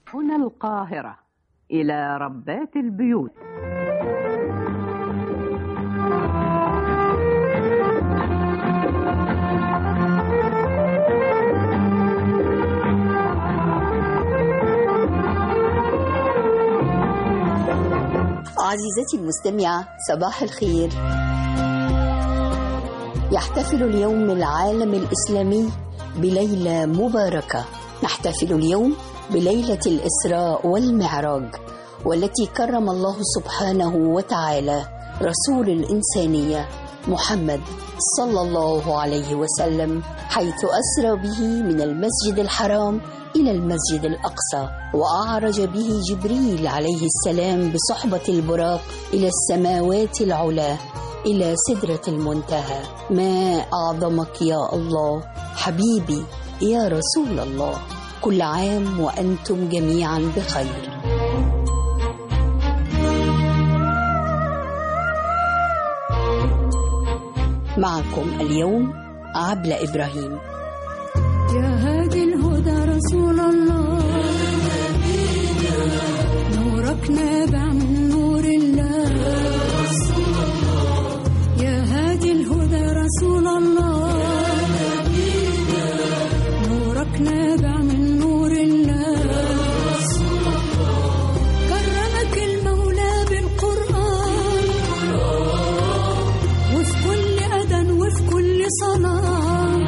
هنا القاهرة إلى ربات البيوت عزيزتي المستمعة صباح الخير يحتفل اليوم العالم الإسلامي بليلة مباركة نحتفل اليوم بليلة الإسراء والمعراج والتي كرم الله سبحانه وتعالى رسول الإنسانية محمد صلى الله عليه وسلم حيث أسرى به من المسجد الحرام إلى المسجد الأقصى وأعرج به جبريل عليه السلام بصحبة البراق إلى السماوات العلا إلى سدرة المنتهى ما أعظمك يا الله حبيبي يا رسول الله كل عام وأنتم جميعا بخير معكم اليوم عبلة إبراهيم يا هادي الهدى رسول الله نورك نابع من نور الله يا هادي الهدى رسول الله نورك نابع من نور الله كرمك المولى بالقرآن وفي كل أذى وفي كل صلاة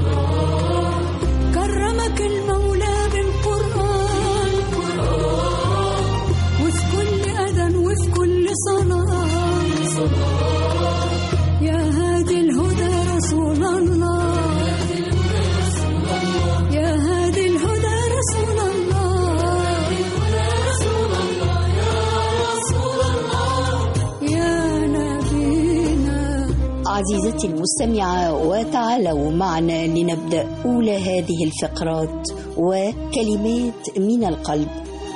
كرمك المولى بالقرآن وفي كل أذى وفي كل صلاة يا هادي الهدى رسول الله يا هادي الهدى رسول الله يا نبينا عزيزتي المستمعة وتعالوا معنا لنبدأ أولى هذه الفقرات وكلمات من القلب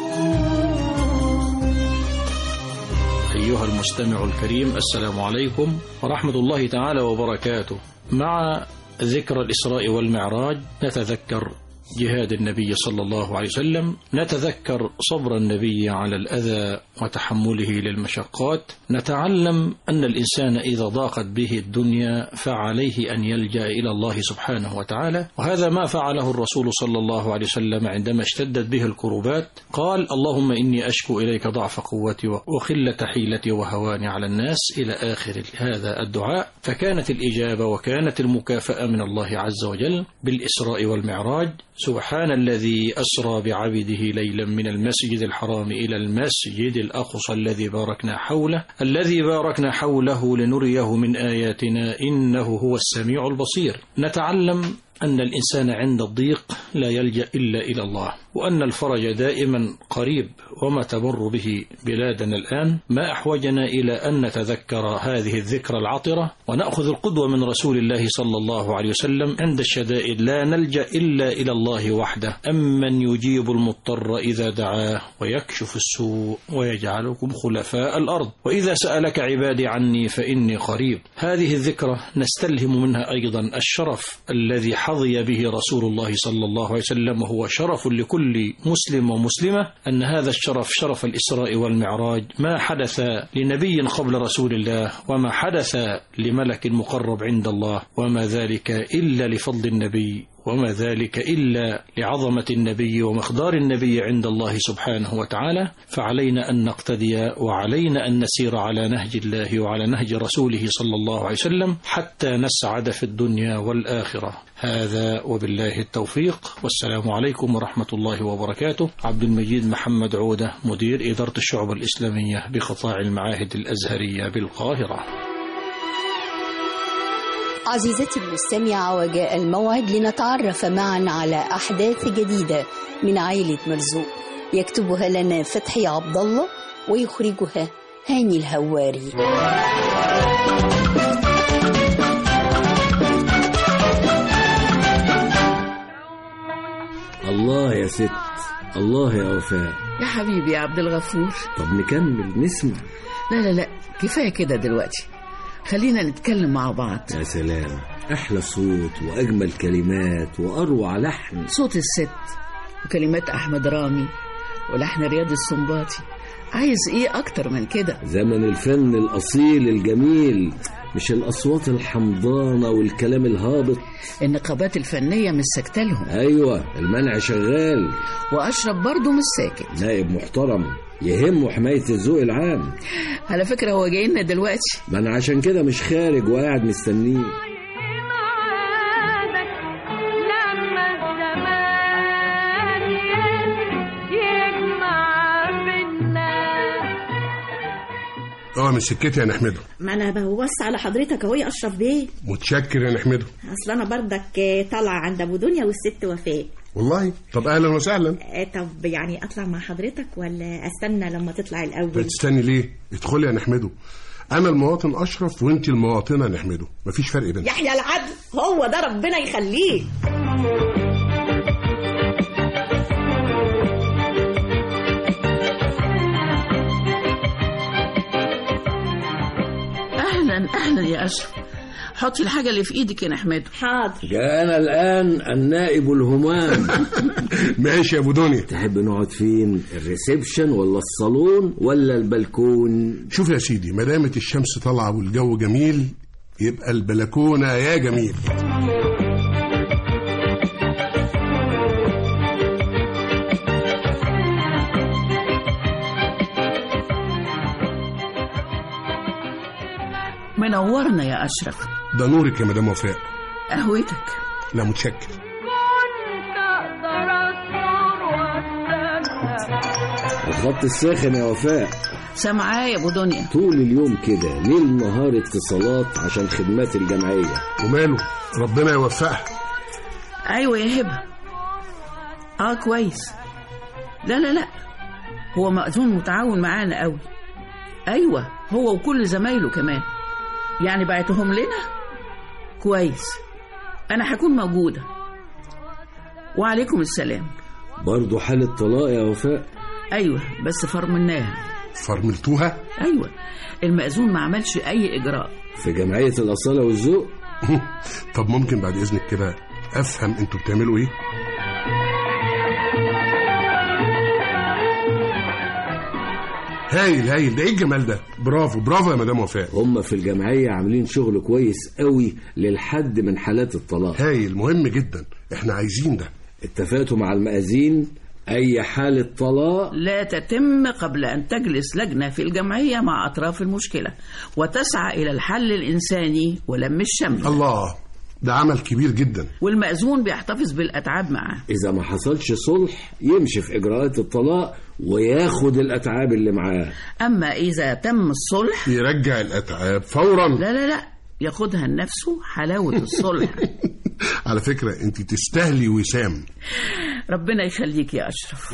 أيها المستمع الكريم السلام عليكم ورحمة الله تعالى وبركاته مع ذكرى الإسراء والمعراج نتذكر جهاد النبي صلى الله عليه وسلم نتذكر صبر النبي على الأذى وتحمله للمشقات نتعلم أن الإنسان إذا ضاقت به الدنيا فعليه أن يلجأ إلى الله سبحانه وتعالى وهذا ما فعله الرسول صلى الله عليه وسلم عندما اشتدت به الكروبات قال اللهم إني أشكو إليك ضعف قوتي وخلة حيلتي وهواني على الناس إلى آخر هذا الدعاء فكانت الإجابة وكانت المكافأة من الله عز وجل بالإسراء والمعراج سبحان الذي أسرى بعبده ليلا من المسجد الحرام إلى المسجد الأقصى الذي باركنا حوله الذي باركنا حوله لنريه من آياتنا إنه هو السميع البصير نتعلم أن الإنسان عند الضيق لا يلجأ إلا إلى الله وأن الفرج دائما قريب وما تمر به بلادنا الآن ما أحوجنا إلى أن نتذكر هذه الذكرى العطرة ونأخذ القدوة من رسول الله صلى الله عليه وسلم عند الشدائد لا نلجأ إلا إلى الله وحده أمن يجيب المضطر إذا دعاه ويكشف السوء ويجعلكم خلفاء الأرض وإذا سألك عبادي عني فإني قريب هذه الذكرى نستلهم منها أيضا الشرف الذي حظي به رسول الله صلى الله عليه وسلم وهو شرف لكل مسلم ومسلمة أن هذا الشرف شرف الإسراء والمعراج ما حدث لنبي قبل رسول الله وما حدث لملك مقرب عند الله وما ذلك إلا لفضل النبي وما ذلك إلا لعظمة النبي ومقدار النبي عند الله سبحانه وتعالى فعلينا أن نقتدي وعلينا أن نسير على نهج الله وعلى نهج رسوله صلى الله عليه وسلم حتى نسعد في الدنيا والآخرة هذا وبالله التوفيق والسلام عليكم ورحمة الله وبركاته عبد المجيد محمد عودة مدير إدارة الشعب الإسلامية بقطاع المعاهد الأزهرية بالقاهرة عزيزتي المستمعة وجاء الموعد لنتعرف معا على أحداث جديدة من عائلة مرزوق يكتبها لنا فتحي عبد الله ويخرجها هاني الهواري الله يا ست الله يا وفاء يا حبيبي يا عبد الغفور طب نكمل نسمع لا لا لا كفاية كده دلوقتي خلينا نتكلم مع بعض يا سلام أحلى صوت وأجمل كلمات وأروع لحن صوت الست وكلمات أحمد رامي ولحن رياض السنباطي عايز ايه اكتر من كده زمن الفن الأصيل الجميل مش الأصوات الحمضانة والكلام الهابط النقابات الفنية مش ساكتة لهم أيوة المنع شغال واشرف برضه مش ساكت نائب محترم يهمه حماية الذوق العام على فكرة هو جاي لنا دلوقتي ما أنا عشان كده مش خارج وقاعد مستنيه معادك لما الزمان يجمع بينا اه من سكتي يا نحمده ما انا بوص على حضرتك اهو يا اشرف بيه متشكر يا نحمده اصل انا بردك آه، طالعه عند ابو دنيا والست وفاء والله طب اهلا وسهلا آه، طب يعني اطلع مع حضرتك ولا استنى لما تطلع الاول بتستني ليه ادخلي يا نحمده انا المواطن اشرف وانت المواطنه نحمده مفيش فرق بيننا يحيى العدل هو ده ربنا يخليه اهلا اهلا يا اشرف حطي الحاجة اللي في ايدك يا نحمده حاضر جاءنا الآن النائب الهمام ماشي يا ابو دنيا تحب نقعد فين الريسبشن ولا الصالون ولا البلكون شوف يا سيدي ما دامت الشمس طالعه والجو جميل يبقى البلكونه يا جميل منورنا يا اشرف ده نورك يا مدام وفاء قهوتك لا متشكر كنت اقدر اصبر واستنى الخط الساخن يا وفاء سامعاه يا ابو دنيا طول اليوم كده ليل نهار اتصالات عشان خدمات الجمعية وماله ربنا يوفقها ايوه يا هبه اه كويس لا لا لا هو مأذون متعاون معانا قوي ايوه هو وكل زمايله كمان يعني بعتهم لنا كويس انا هكون موجوده وعليكم السلام برضه حالة طلاق يا وفاء ايوه بس فرمناها فرملتوها ايوه المأذون ما عملش اي اجراء في جمعية الأصالة والذوق طب ممكن بعد اذنك كده افهم انتوا بتعملوا ايه هايل هايل ده ايه الجمال ده برافو برافو يا مدام وفاء هم في الجمعية عاملين شغل كويس قوي للحد من حالات الطلاق هايل مهم جدا احنا عايزين ده اتفقتوا مع المأذين أي حالة طلاق لا تتم قبل أن تجلس لجنة في الجمعية مع أطراف المشكلة وتسعى إلى الحل الإنساني ولم الشمل الله ده عمل كبير جدا والمأذون بيحتفظ بالأتعاب معاه إذا ما حصلش صلح يمشي في إجراءات الطلاق وياخد الأتعاب اللي معاه أما إذا تم الصلح يرجع الاتعاب فورا لا لا لا ياخدها لنفسه حلاوة الصلح على فكره انت تستاهلي وسام ربنا يخليك يا أشرف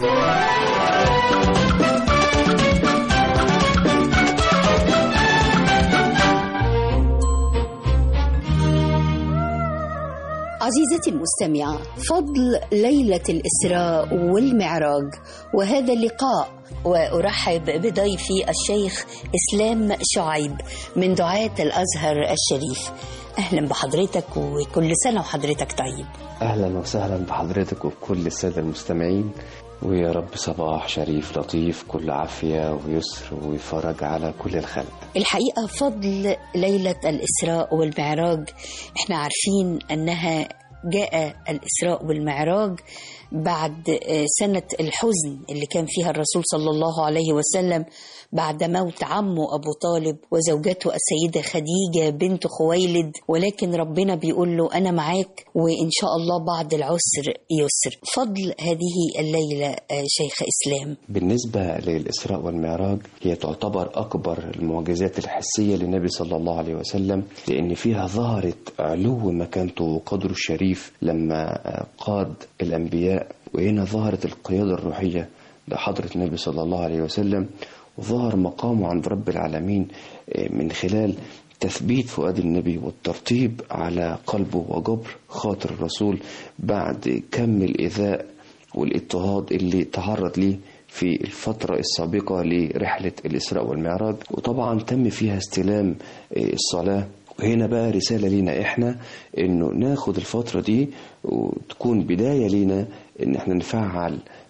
عزيزتي المستمعة فضل ليلة الإسراء والمعراج وهذا اللقاء وأرحب بضيفي الشيخ إسلام شعيب من دعاة الأزهر الشريف أهلا بحضرتك وكل سنة وحضرتك طيب أهلا وسهلا بحضرتك وبكل السادة المستمعين ويا رب صباح شريف لطيف كل عافية ويسر وفرج على كل الخلق الحقيقة فضل ليلة الإسراء والمعراج احنا عارفين أنها جاء الإسراء والمعراج بعد آه، سنة الحزن اللي كان فيها الرسول صلى الله عليه وسلم بعد موت عمه أبو طالب وزوجته السيدة خديجة بنت خويلد ولكن ربنا بيقول له أنا معاك وإن شاء الله بعد العسر يسر فضل هذه الليلة آه، شيخ إسلام بالنسبة للإسراء والمعراج هي تعتبر أكبر المعجزات الحسية للنبي صلى الله عليه وسلم لأن فيها ظهرت علو مكانته وقدره الشريف لما قاد الأنبياء وهنا ظهرت القيادة الروحية لحضرة النبي صلى الله عليه وسلم وظهر مقامه عند رب العالمين من خلال تثبيت فؤاد النبي والترطيب على قلبه وجبر خاطر الرسول بعد كم الإيذاء والاضطهاد اللي تعرض ليه في الفترة السابقة لرحلة الإسراء والمعراج وطبعا تم فيها استلام الصلاة وهنا بقى رسالة لينا احنا انه ناخد الفترة دي وتكون بداية لينا ان احنا نفعل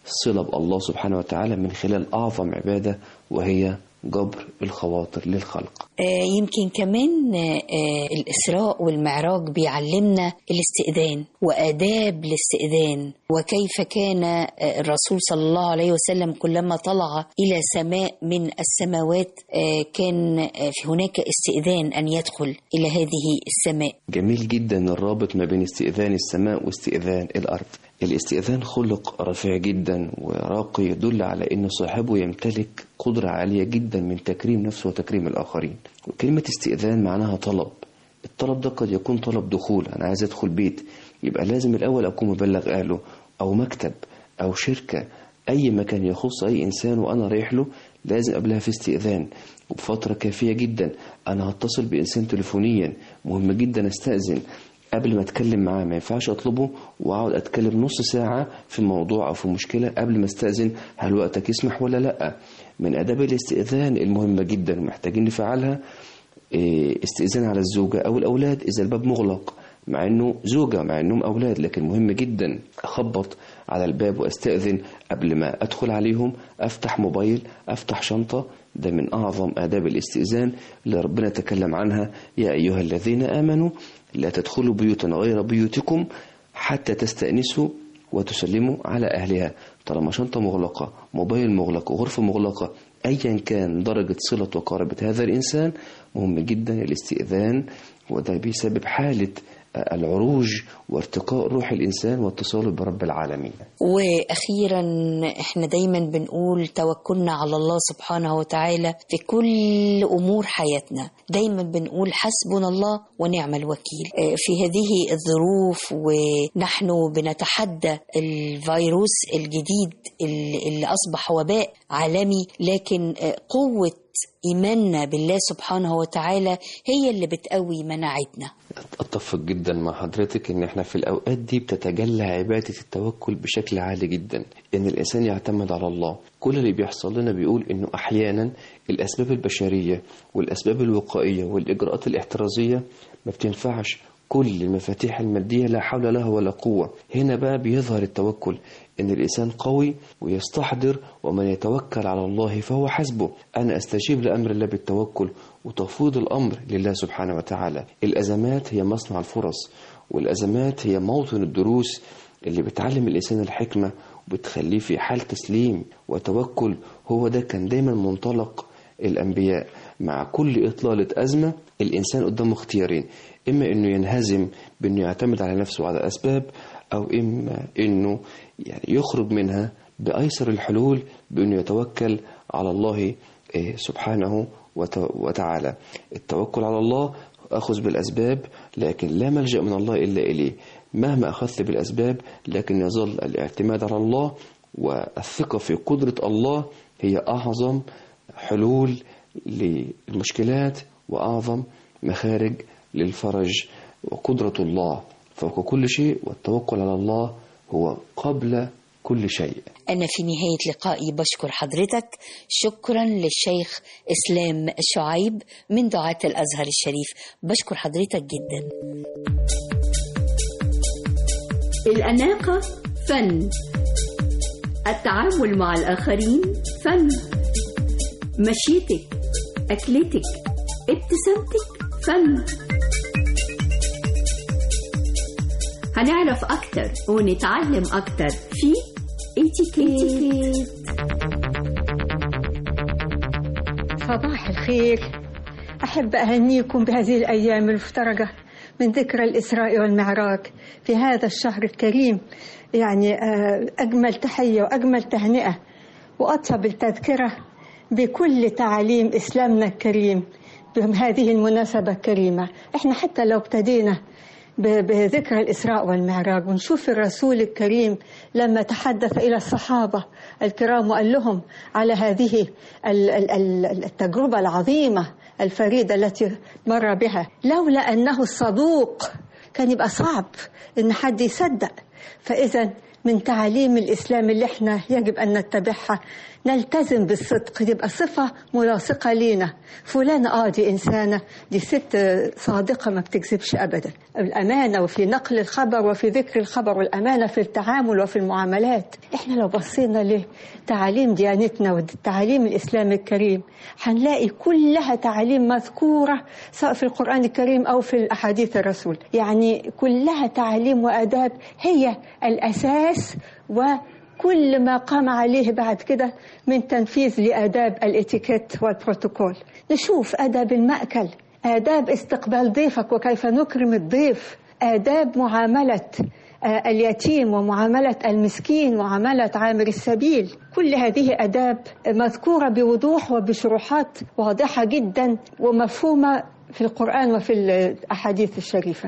صلة بالله سبحانه وتعالى من خلال أعظم عبادة وهي جبر الخواطر للخلق آه، يمكن كمان آه، آه، الإسراء والمعراج بيعلمنا الاستئذان وآداب الاستئذان وكيف كان آه، الرسول صلى الله عليه وسلم كلما طلع إلى سماء من السماوات آه، كان آه، في هناك استئذان أن يدخل إلى هذه السماء جميل جدا الرابط ما بين استئذان السماء واستئذان الأرض الاستئذان خلق رفيع جدا وراقي يدل على أن صاحبه يمتلك قدرة عالية جدا من تكريم نفسه وتكريم الآخرين وكلمة استئذان معناها طلب الطلب ده قد يكون طلب دخول أنا عايز أدخل بيت يبقى لازم الأول أكون مبلغ أهله أو مكتب أو شركة أي مكان يخص أي إنسان وأنا رايح له لازم قبلها في استئذان وبفترة كافية جدا أنا هتصل بإنسان تليفونيا مهم جدا أستأذن قبل ما اتكلم معاه ما ينفعش اطلبه واقعد اتكلم نص ساعه في موضوع او في مشكله قبل ما استاذن هل وقتك يسمح ولا لا من اداب الاستئذان المهمه جدا ومحتاجين نفعلها إيه، استئذان على الزوجه او الاولاد اذا الباب مغلق مع انه زوجه مع انهم اولاد لكن مهم جدا اخبط على الباب واستاذن قبل ما ادخل عليهم افتح موبايل افتح شنطه ده من اعظم اداب الاستئذان اللي ربنا تكلم عنها يا ايها الذين امنوا لا تدخلوا بيوتا غير بيوتكم حتى تستأنسوا وتسلموا على أهلها طالما شنطة مغلقة موبايل مغلق وغرفة مغلقة أيا كان درجة صلة وقاربة هذا الإنسان مهم جدا الاستئذان وده بيسبب حالة العروج وارتقاء روح الإنسان واتصاله برب العالمين واخيرا احنا دايما بنقول توكلنا على الله سبحانه وتعالى في كل امور حياتنا دايما بنقول حسبنا الله ونعم الوكيل آه، في هذه الظروف ونحن بنتحدى الفيروس الجديد اللي اللي اصبح وباء عالمي لكن آه، قوه ايماننا بالله سبحانه وتعالى هي اللي بتقوي مناعتنا اتفق جدا مع حضرتك ان احنا في الاوقات دي بتتجلى عباده التوكل بشكل عالي جدا ان الانسان يعتمد على الله كل اللي بيحصل لنا بيقول انه احيانا الاسباب البشريه والاسباب الوقائيه والاجراءات الاحترازيه ما بتنفعش كل المفاتيح الماديه لا حول لها ولا قوه هنا بقى بيظهر التوكل ان الانسان قوي ويستحضر ومن يتوكل على الله فهو حسبه انا استجيب لامر الله بالتوكل وتفويض الامر لله سبحانه وتعالى الازمات هي مصنع الفرص والازمات هي موطن الدروس اللي بتعلم الانسان الحكمه وبتخليه في حال تسليم وتوكل هو ده كان دايما منطلق الانبياء مع كل اطلاله ازمه الانسان قدامه اختيارين اما انه ينهزم بانه يعتمد على نفسه وعلى الاسباب او اما انه يعني يخرج منها بايسر الحلول بانه يتوكل على الله إيه، سبحانه وت- وتعالى التوكل على الله اخذ بالاسباب لكن لا ملجا من الله الا اليه مهما اخذت بالاسباب لكن يظل الاعتماد على الله والثقه في قدره الله هي اعظم حلول للمشكلات واعظم مخارج للفرج وقدره الله فوق كل شيء والتوكل على الله هو قبل كل شيء أنا في نهاية لقائي بشكر حضرتك شكرا للشيخ إسلام شعيب من دعاة الأزهر الشريف بشكر حضرتك جدا الأناقة فن التعامل مع الآخرين فن مشيتك أكلتك ابتسامتك فن هنعرف أكتر ونتعلم أكتر في اتيكيت صباح الخير أحب أهنيكم بهذه الأيام المفترجة من ذكرى الإسراء والمعراج في هذا الشهر الكريم يعني آه، أجمل تحية وأجمل تهنئة وأطيب التذكرة بكل تعاليم إسلامنا الكريم بهذه المناسبة الكريمة إحنا حتى لو ابتدينا ب- بذكرى الإسراء والمعراج ونشوف الرسول الكريم لما تحدث إلى الصحابة الكرام وقال لهم على هذه ال- ال- ال- التجربة العظيمة الفريدة التي مر بها لولا أنه الصدوق كان يبقى صعب إن حد يصدق فإذا من تعاليم الإسلام اللي احنا يجب أن نتبعها نلتزم بالصدق تبقى صفة ملاصقة لينا فلانة آه دي إنسانة دي ست صادقة ما بتكذبش أبدا الأمانة وفي نقل الخبر وفي ذكر الخبر والأمانة في التعامل وفي المعاملات احنا لو بصينا لتعاليم ديانتنا وتعاليم الإسلام الكريم هنلاقي كلها تعاليم مذكورة سواء في القرآن الكريم أو في الأحاديث الرسول يعني كلها تعاليم وآداب هي الأساس و كل ما قام عليه بعد كده من تنفيذ لآداب الاتيكيت والبروتوكول نشوف آداب المأكل آداب استقبال ضيفك وكيف نكرم الضيف آداب معاملة اليتيم ومعاملة المسكين ومعاملة عامر السبيل كل هذه أداب مذكورة بوضوح وبشروحات واضحة جدا ومفهومة في القرآن وفي الأحاديث الشريفة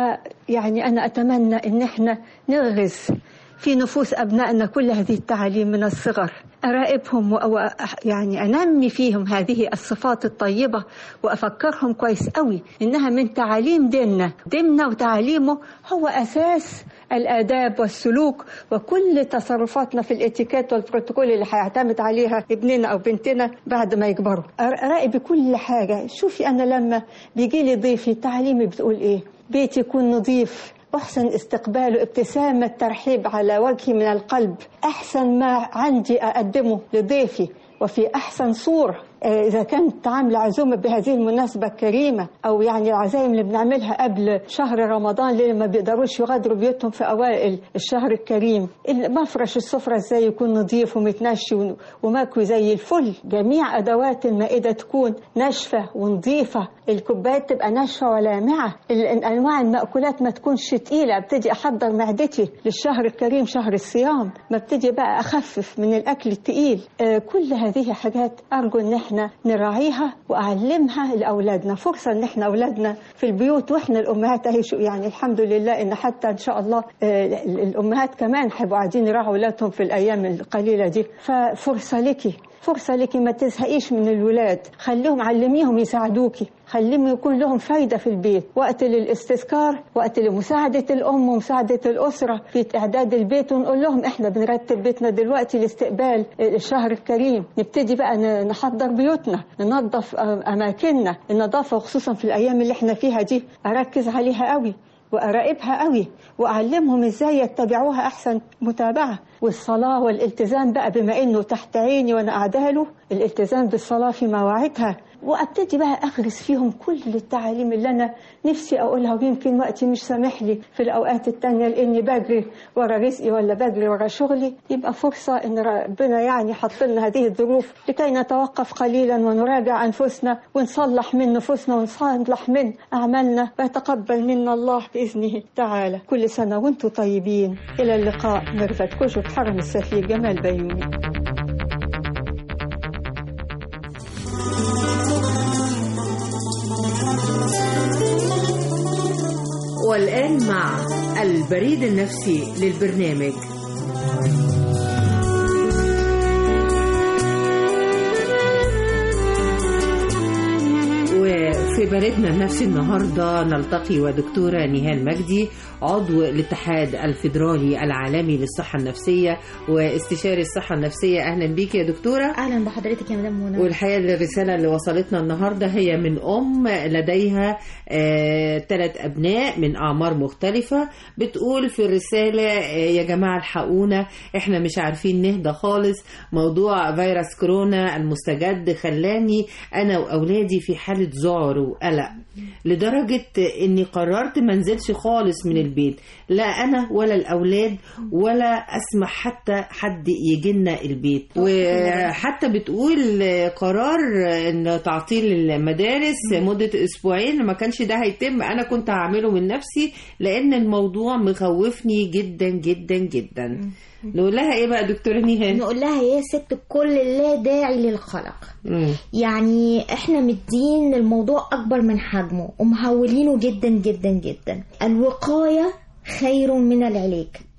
فيعني أنا أتمنى أن احنا نغرز في نفوس أبنائنا كل هذه التعاليم من الصغر أراقبهم و يعني أنمي فيهم هذه الصفات الطيبة وأفكرهم كويس قوي إنها من تعاليم ديننا ديننا وتعاليمه هو أساس الآداب والسلوك وكل تصرفاتنا في الاتيكيت والبروتوكول اللي هيعتمد عليها ابننا أو بنتنا بعد ما يكبروا أراقب كل حاجة شوفي أنا لما بيجي لي ضيفي تعليمي بتقول إيه بيتي يكون نظيف أحسن استقباله ابتسامة ترحيب على وجهي من القلب أحسن ما عندي أقدمه لضيفي وفي أحسن صورة إذا كانت عاملة عزومة بهذه المناسبة الكريمة أو يعني العزايم اللي بنعملها قبل شهر رمضان اللي ما بيقدروش يغادروا بيوتهم في أوائل الشهر الكريم مفرش السفرة إزاي يكون نظيف ومتنشي ومكوي زي الفل جميع أدوات المائدة تكون ناشفة ونظيفة الكوبايات تبقى ناشفة ولامعة أنواع المأكولات ما تكونش تقيلة ابتدي أحضر معدتي للشهر الكريم شهر الصيام ما ابتدي بقى أخفف من الأكل التقيل كل هذه حاجات أرجو إن احنا نراعيها واعلمها لاولادنا فرصه ان احنا اولادنا في البيوت واحنا الامهات اهي يعني الحمد لله ان حتى ان شاء الله الامهات كمان هيبقوا قاعدين يراعوا اولادهم في الايام القليله دي ففرصه لك فرصة لك ما تزهقيش من الولاد خليهم علميهم يساعدوكي خليهم يكون لهم فايدة في البيت وقت للاستذكار وقت لمساعدة الأم ومساعدة الأسرة في إعداد البيت ونقول لهم إحنا بنرتب بيتنا دلوقتي لاستقبال الشهر الكريم نبتدي بقى نحضر بيوتنا ننظف أماكننا النظافة وخصوصا في الأيام اللي إحنا فيها دي أركز عليها قوي وأراقبها قوي وأعلمهم إزاي يتبعوها أحسن متابعة والصلاة والالتزام بقى بما إنه تحت عيني وأنا قاعدة له الالتزام بالصلاة في مواعيدها وابتدي بقى اغرس فيهم كل التعاليم اللي انا نفسي اقولها ويمكن وقتي مش سامح لي في الاوقات التانية لاني بجري ورا رزقي ولا بجري ورا شغلي يبقى فرصه ان ربنا يعني حط لنا هذه الظروف لكي نتوقف قليلا ونراجع انفسنا ونصلح من نفوسنا ونصلح من اعمالنا ويتقبل منا الله باذنه تعالى كل سنه وانتم طيبين الى اللقاء ميرفت كشك حرم السفير جمال بيومي والآن مع البريد النفسي للبرنامج وفي بريدنا النفسي النهارده نلتقي ودكتوره نهال مجدي عضو الاتحاد الفيدرالي العالمي للصحه النفسيه واستشاري الصحه النفسيه اهلا بيك يا دكتوره اهلا بحضرتك يا مدام منى والحقيقه الرساله اللي وصلتنا النهارده هي من ام لديها ثلاث آه ابناء من اعمار مختلفه بتقول في الرساله آه يا جماعه الحقونا احنا مش عارفين نهدى خالص موضوع فيروس كورونا المستجد خلاني انا واولادي في حاله ذعر وقلق لدرجه اني قررت ما انزلش خالص من البيت لا انا ولا الاولاد ولا اسمح حتى حد يجي لنا البيت وحتى بتقول قرار ان تعطيل المدارس مده اسبوعين ما كانش ده هيتم انا كنت هعمله من نفسي لان الموضوع مخوفني جدا جدا جدا نقول لها ايه بقى دكتوره نهال نقول لها يا ست كل لا داعي للقلق يعني احنا مدين الموضوع اكبر من حجمه ومهولينه جدا جدا جدا الوقايه خير من العلاج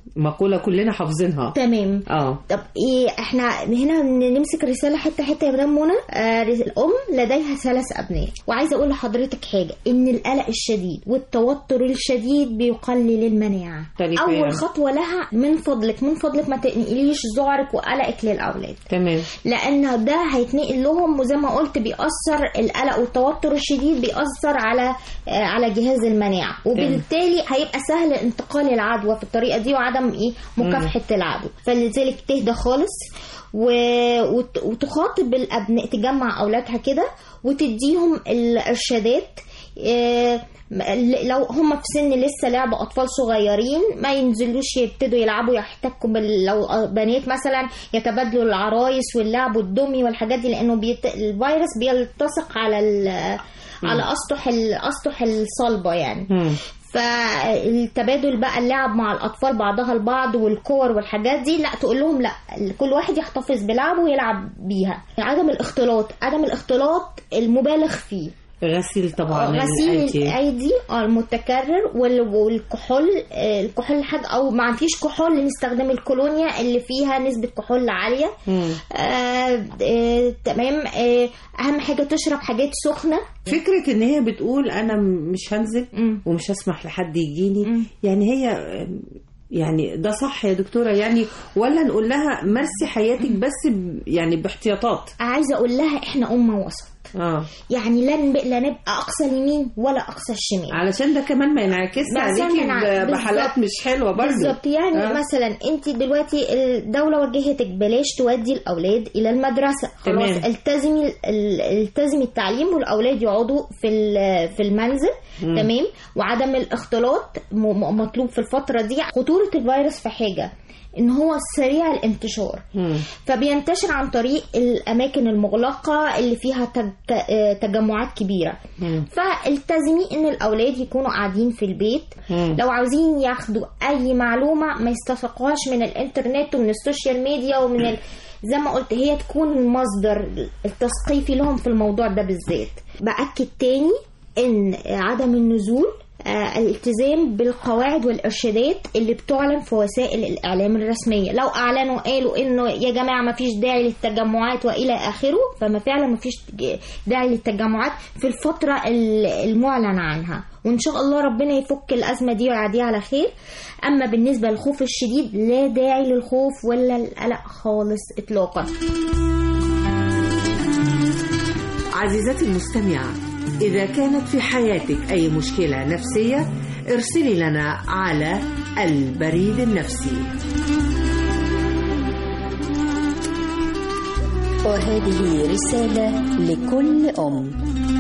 مقولة كلنا حافظينها تمام اه طب ايه احنا هنا نمسك رساله حته حته يا مدام منى آه الام لديها ثلاث ابناء وعايزه اقول لحضرتك حاجه ان القلق الشديد والتوتر الشديد بيقلل المناعه طريقة اول يعني. خطوه لها من فضلك من فضلك ما تنقليش ذعرك وقلقك للاولاد تمام لان ده هيتنقل لهم وزي ما قلت بيأثر القلق والتوتر الشديد بيأثر على آه، على جهاز المناعه وبالتالي هيبقى سهل انتقال العدوى في الطريقه دي وعدم ايه مكافحه العدوى فلذلك تهدى خالص و... وت... وتخاطب الابناء تجمع اولادها كده وتديهم الارشادات آه، لو هم في سن لسه لعب اطفال صغيرين ما ينزلوش يبتدوا يلعبوا يحتكوا بال... لو بنات مثلا يتبادلوا العرايس واللعب والدمي والحاجات دي لانه بيت... الفيروس بيلتصق على ال... على اسطح الاسطح الصلبه يعني فالتبادل بقى اللعب مع الاطفال بعضها البعض والكور والحاجات دي لا تقول لهم لا كل واحد يحتفظ بلعبه ويلعب بيها عدم الاختلاط عدم الاختلاط المبالغ فيه غسيل طبعا غسيل الأيدي. الايدي اه المتكرر وال- والكحول آه، الكحول حاجه او ما فيش كحول نستخدم الكولونيا اللي فيها نسبه كحول عاليه مم. آه آه تمام آه اهم حاجه تشرب حاجات سخنه فكرة ان هي بتقول انا م- مش هنزل ومش هسمح لحد يجيني يعني هي يعني ده صح يا دكتورة يعني ولا نقول لها مرسي حياتك بس ب- يعني باحتياطات عايزه اقول لها احنا امه وسط اه يعني لا نب- لا نبقى اقصى اليمين ولا اقصى الشمال علشان ده كمان ما ينعكسش عشان عليكي ما ينع- ب- بحالات بالظبط. مش حلوة برضه بالظبط يعني آه. آه. مثلا انت دلوقتي الدوله وجهتك بلاش تودي الاولاد الى المدرسه خلاص تمام. التزمي ال- التزمي التعليم والاولاد يقعدوا في ال- في المنزل مم. تمام وعدم الاختلاط م- م- مطلوب في الفتره دي خطوره الفيروس في حاجه ان هو سريع الانتشار فبينتشر عن طريق الاماكن المغلقه اللي فيها تج- آه، تجمعات كبيره فالتزمي ان الاولاد يكونوا قاعدين في البيت مم. لو عاوزين ياخدوا اي معلومه ما يستفقوهاش من الانترنت ومن السوشيال ميديا ومن ال... زي ما قلت هي تكون المصدر التثقيفي لهم في الموضوع ده بالذات باكد تاني ان عدم النزول آه، الالتزام بالقواعد والارشادات اللي بتعلن في وسائل الاعلام الرسميه لو اعلنوا قالوا انه يا جماعه ما فيش داعي للتجمعات والى اخره فما فعلا ما فيش داعي للتجمعات في الفتره ال- المعلن عنها وان شاء الله ربنا يفك الازمه دي ويعديها على خير اما بالنسبه للخوف الشديد لا داعي للخوف ولا القلق خالص اطلاقا عزيزتي المستمعة إذا كانت في حياتك أي مشكلة نفسية ارسلي لنا على البريد النفسي وهذه رسالة لكل أم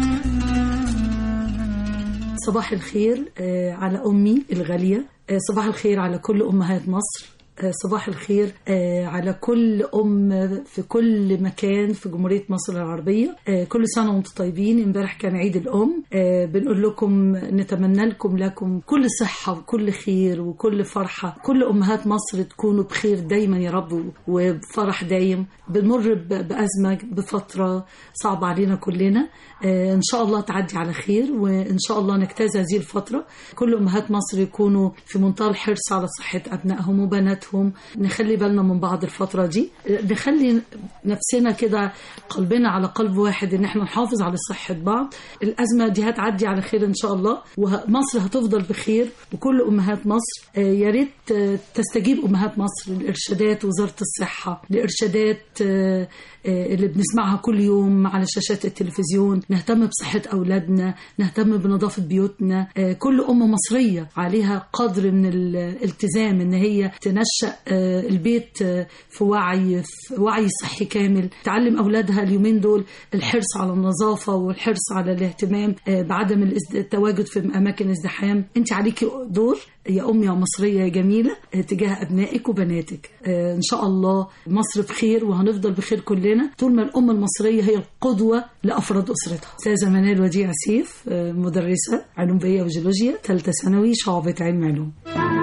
صباح الخير آه، على أمي الغالية آه، صباح الخير على كل أمهات مصر آه، صباح الخير آه، على كل أم في كل مكان في جمهورية مصر العربية آه، كل سنة وانتم طيبين امبارح كان عيد الأم آه، بنقول لكم نتمنى لكم لكم كل صحة وكل خير وكل فرحة كل أمهات مصر تكونوا بخير دايما يا رب وبفرح دايم بنمر ب- بأزمة بفترة صعبة علينا كلنا آه، إن شاء الله تعدي على خير وإن شاء الله نجتاز هذه الفترة كل أمهات مصر يكونوا في منتهى الحرص على صحة أبنائهم وبناتهم نخلي بالنا من بعض الفترة دي آه، نخلي نفسنا كده قلبنا على قلب واحد إن احنا نحافظ على صحة بعض الأزمة دي هتعدي على خير إن شاء الله ومصر هتفضل بخير وكل أمهات مصر آه، يا ريت آه، تستجيب أمهات مصر لإرشادات وزارة الصحة لإرشادات آه، آه، اللي بنسمعها كل يوم على شاشات التلفزيون نهتم بصحة أولادنا نهتم بنظافة بيوتنا آه، كل أم مصرية عليها قدر من الالتزام إن هي تنشأ آه، البيت آه، في وعي في وعي صحي كامل تعلم أولادها اليومين دول الحرص على النظافة والحرص على الاهتمام آه، بعدم الازد- التواجد في أماكن ازدحام أنت عليكي دور يا أم يا مصرية يا جميلة آه، تجاه أبنائك وبناتك آه، إن شاء الله مصر بخير وهنفضل بخير كلنا طول ما الأم المصرية هي القدوة لأفراد أسرتها أستاذة منال وديع سيف آه، مدرسة علوم بيئة وجيولوجيا ثالثة ثانوي شعبة علم علوم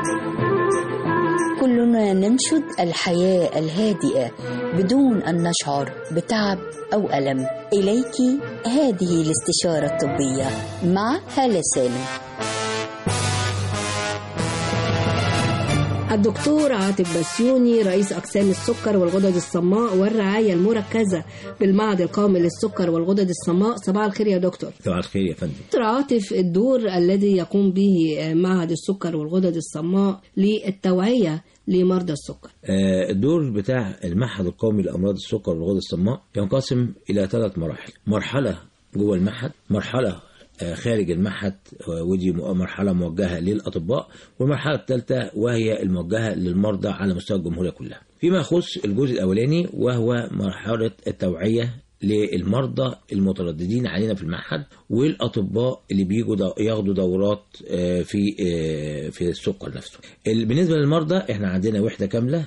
كلنا ننشد الحياة الهادئة بدون أن نشعر بتعب أو ألم إليك هذه الاستشارة الطبية مع هالة سالم الدكتور عاطف بسيوني رئيس أقسام السكر والغدد الصماء والرعاية المركزة بالمعهد القومي للسكر والغدد الصماء صباح الخير يا دكتور صباح الخير يا فندم دكتور عاطف الدور الذي يقوم به معهد السكر والغدد الصماء للتوعية لمرضى السكر آه، الدور بتاع المعهد القومي لأمراض السكر والغدد الصماء ينقسم إلى ثلاث مراحل مرحلة جوه المعهد مرحلة آه، خارج المعهد آه، ودي م- مرحلة موجهة للأطباء والمرحلة الثالثة وهي الموجهة للمرضى على مستوى الجمهورية كلها فيما يخص الجزء الأولاني وهو مرحلة التوعية للمرضى المترددين علينا في المعهد والاطباء اللي بيجوا دو- ياخدوا دورات آه، في آه، في السكر نفسه. ال- بالنسبه للمرضى احنا عندنا وحده كامله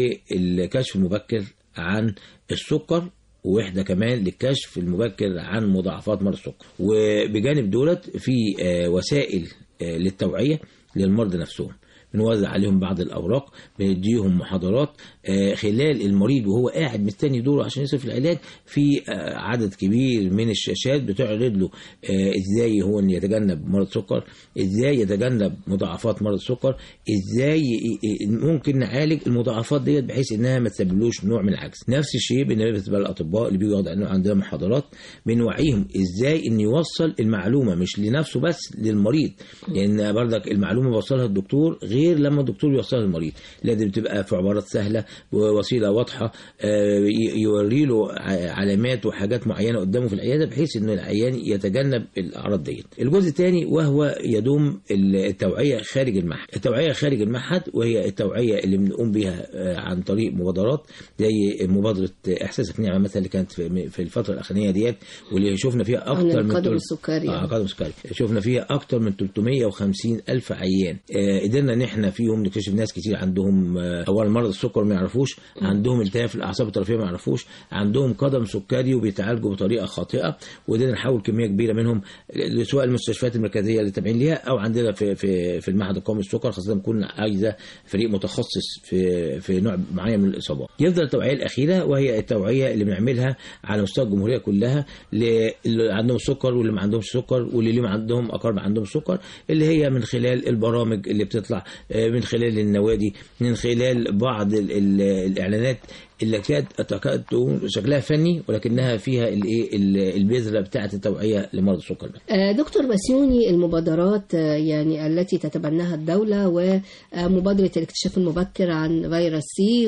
للكشف المبكر عن السكر ووحده كمان للكشف المبكر عن مضاعفات مرض السكر وبجانب دولت في آه، وسائل آه، للتوعيه للمرضى نفسهم بنوزع عليهم بعض الاوراق بنديهم محاضرات آه، خلال المريض وهو قاعد مستني دوره عشان يصرف العلاج في آه، عدد كبير من الشاشات بتعرض له آه، ازاي هو ان يتجنب مرض السكر ازاي يتجنب مضاعفات مرض السكر ازاي ي- ي- ممكن نعالج المضاعفات ديت بحيث انها ما تسببلوش نوع من العجز نفس الشيء بالنسبه للاطباء اللي بيجوا ياخدوا عندنا محاضرات بنوعيهم ازاي ان يوصل المعلومه مش لنفسه بس للمريض لان برضك المعلومه بيوصلها الدكتور غير لما الدكتور يوصلها للمريض لازم تبقى في عبارات سهله ووسيله واضحه آه، ي- يوري له ع- علامات وحاجات معينه قدامه في العياده بحيث ان العيان يتجنب الاعراض ديت الجزء الثاني وهو يدوم التوعيه خارج المعهد التوعيه خارج المعهد وهي التوعيه اللي بنقوم بها آه، عن طريق مبادرات زي مبادره احساسك نعمه مثلا اللي كانت في في الفتره الاخرانيه ديت واللي شفنا فيها عن اكتر من القدم تل- السكري آه قدم السكري شفنا فيها اكتر من 350 الف عيان آه قدرنا ان احنا فيهم نكتشف ناس كتير عندهم آه اولا مرض السكر ما يعرفوش عندهم التهاب في الاعصاب الطرفيه ما يعرفوش عندهم قدم سكري وبيتعالجوا بطريقه خاطئه وقدرنا نحول كميه كبيره منهم ل- سواء المستشفيات المركزيه اللي تابعين ليها او عندنا في في في المعهد القومي للسكر خاصه بنكون عايزه فريق متخصص في في نوع معين من الاصابات يفضل التوعيه الاخيره وهي التوعيه اللي بنعملها على مستوى الجمهوريه كلها اللي عندهم سكر واللي ما عندهمش سكر واللي ليهم عندهم اقارب عندهم سكر اللي هي من خلال البرامج اللي بتطلع آه، من خلال النوادي من خلال بعض ال- ال- الاعلانات اللي كانت تكاد تكون شكلها فني ولكنها فيها الايه ال- البذره بتاعه التوعيه لمرضى السكر آه، دكتور بسيوني المبادرات آه، يعني التي تتبناها الدولة ومبادرة الاكتشاف المبكر عن فيروس سي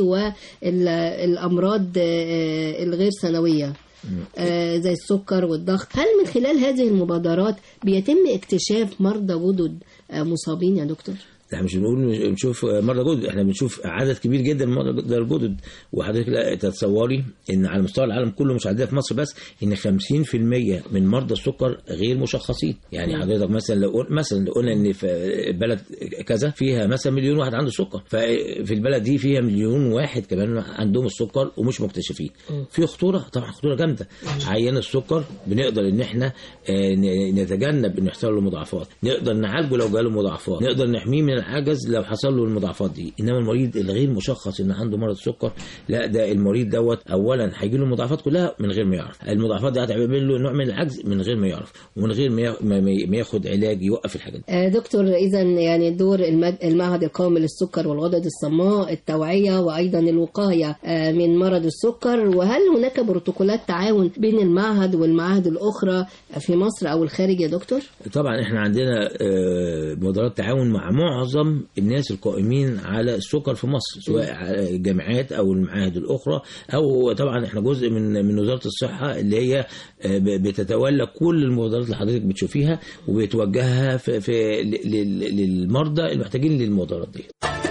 والأمراض الغير سنوية آه، زي السكر والضغط هل من خلال هذه المبادرات بيتم اكتشاف مرضى جدد آه، مصابين يا دكتور؟ احنا مش بنقول مش- بنشوف مرضى جدد احنا بنشوف عدد كبير جدا من مرضى الجدد وحضرتك لا تتصوري ان على مستوى العالم كله مش عندنا في مصر بس ان 50% من مرضى السكر غير مشخصين يعني مم. حضرتك مثلا لو قل- مثلا لو قلنا ان في بلد كذا فيها مثلا مليون واحد عنده سكر ففي البلد دي فيها مليون واحد كمان عندهم السكر ومش مكتشفين في خطوره طبعا خطوره جامده عيان السكر بنقدر ان احنا آه، ن- نتجنب انه يحصل له مضاعفات نقدر نعالجه لو جاله مضاعفات نقدر نحميه من العجز لو حصل له المضاعفات دي انما المريض الغير مشخص ان عنده مرض السكر لا ده المريض دوت اولا هيجي له المضاعفات كلها من غير ما يعرف المضاعفات دي هتعمل له نوع من العجز من غير ما يعرف ومن غير ما يا- ما ما ياخد علاج يوقف الحاجات دي آه، دكتور إذا يعني دور المد- المعهد القومي للسكر والغدد الصماء التوعية وأيضا الوقاية آه، من مرض السكر وهل هناك بروتوكولات تعاون بين المعهد والمعاهد الأخرى في مصر أو الخارج يا دكتور؟ طبعا احنا عندنا آه، مبادرات تعاون مع معظم الناس القائمين على السكر في مصر سواء على الجامعات او المعاهد الاخرى او طبعا احنا جزء من من وزاره الصحه اللي هي آه، ب- بتتولى كل المبادرات اللي حضرتك بتشوفيها وبتوجهها في, في ل- ل- للمرضى المحتاجين للمبادرات دي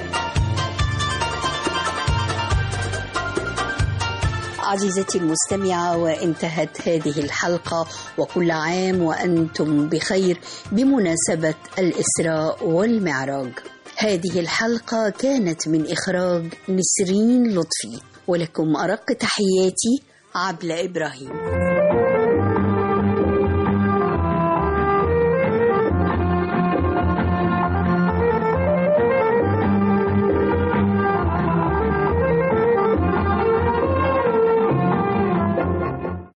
عزيزتي المستمعة وانتهت هذه الحلقة وكل عام وأنتم بخير بمناسبة الإسراء والمعراج هذه الحلقة كانت من إخراج نسرين لطفي ولكم أرق تحياتي عبلة إبراهيم